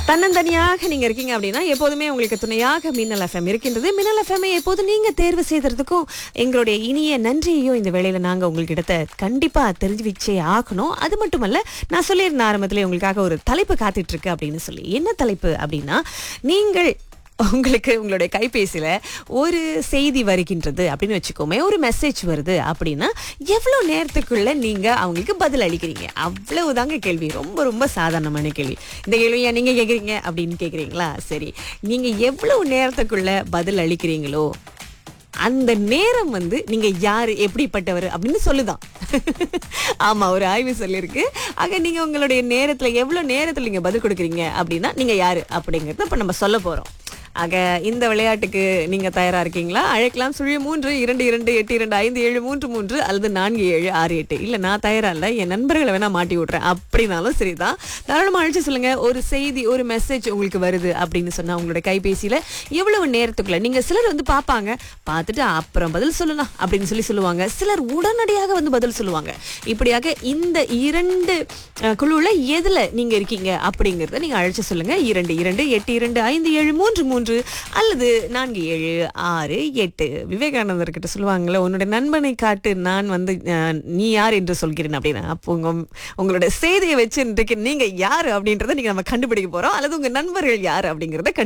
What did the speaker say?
தன்னந்தனியாக நீங்க இருக்கீங்க அப்படின்னா எப்போதுமே உங்களுக்கு துணையாக மின்னல் எஃப்எம் இருக்கின்றது மின்னல் எஃப்எம் எப்போது நீங்க தேர்வு செய்ததுக்கும் எங்களுடைய இனிய நன்றியையும் இந்த வேளையில நாங்க உங்கள்கிட்ட கண்டிப்பா தெரிஞ்சு வச்சே ஆகணும் அது மட்டுமல்ல நான் சொல்லியிருந்த ஆரம்பத்திலே உங்களுக்காக ஒரு தலைப்பு காத்துட்டு இருக்கு அப்படின்னு சொல்லி என்ன தலைப்பு அப்படின்னா நீங்கள் உங்களுக்கு உங்களுடைய கைபேசியில ஒரு செய்தி வருகின்றது அப்படின்னு வச்சுக்கோமே ஒரு மெசேஜ் வருது அப்படின்னா எவ்வளவு நேரத்துக்குள்ள நீங்க அவங்களுக்கு பதில் அளிக்கிறீங்க அவ்வளவுதாங்க கேள்வி ரொம்ப ரொம்ப சாதாரணமான கேள்வி இந்த கேள்வியா நீங்க கேக்குறீங்க அப்படின்னு கேக்குறீங்களா சரி நீங்க எவ்வளவு நேரத்துக்குள்ள பதில் அளிக்கிறீங்களோ அந்த நேரம் வந்து நீங்க யாரு எப்படிப்பட்டவர் அப்படின்னு சொல்லுதான் ஆமா ஒரு ஆய்வு சொல்லியிருக்கு ஆக நீங்க உங்களுடைய நேரத்துல எவ்வளவு நேரத்துல நீங்க பதில் கொடுக்குறீங்க அப்படின்னா நீங்க யாரு அப்படிங்கறத இப்ப நம்ம சொல்ல போறோம் ஆக இந்த விளையாட்டுக்கு நீங்க தயாரா இருக்கீங்களா அழைக்கலாம் சுழிய மூன்று இரண்டு இரண்டு எட்டு இரண்டு ஐந்து ஏழு மூன்று மூன்று அல்லது நான்கு ஏழு ஆறு எட்டு இல்ல நான் தயாரா இல்ல என் நண்பர்களை வேணா மாட்டி விட்றேன் அப்படின்னாலும் சரிதான் தாராளமா அழைச்சு சொல்லுங்க ஒரு செய்தி ஒரு மெசேஜ் உங்களுக்கு வருது அப்படின்னு சொன்னா உங்களுடைய கைபேசியில எவ்வளவு நேரத்துக்குள்ள நீங்க சிலர் வந்து பார்ப்பாங்க பார்த்துட்டு அப்புறம் பதில் சொல்லலாம் அப்படின்னு சொல்லி சொல்லுவாங்க சிலர் உடனடியாக வந்து பதில் சொல்லுவாங்க இப்படியாக இந்த இரண்டு அஹ், குழுவுல எதுல நீங்க இருக்கீங்க அப்படிங்கறத நீங்க அழைச்சு சொல்லுங்க இரண்டு இரண்டு எட்டு இரண்டு ஐந்து ஏழு மூன்று மூன்று அல்லது நான்கு ஏழு ஆறு எட்டு விவேகானந்தர் கிட்ட சொல்லுவாங்கல்ல உன்னுடைய நண்பனை காட்டு நான் வந்து அஹ், நீ யார் என்று சொல்கிறேன் அப்படின்னா அப்போ உங்க உங்களோட செய்தியை வச்சு இன்றைக்கு நீங்க யாரு அப்படின்றத நீங்க நம்ம கண்டுபிடிக்க போறோம் அல்லது உங்க நண்பர்கள் யாரு அப்படிங்கறத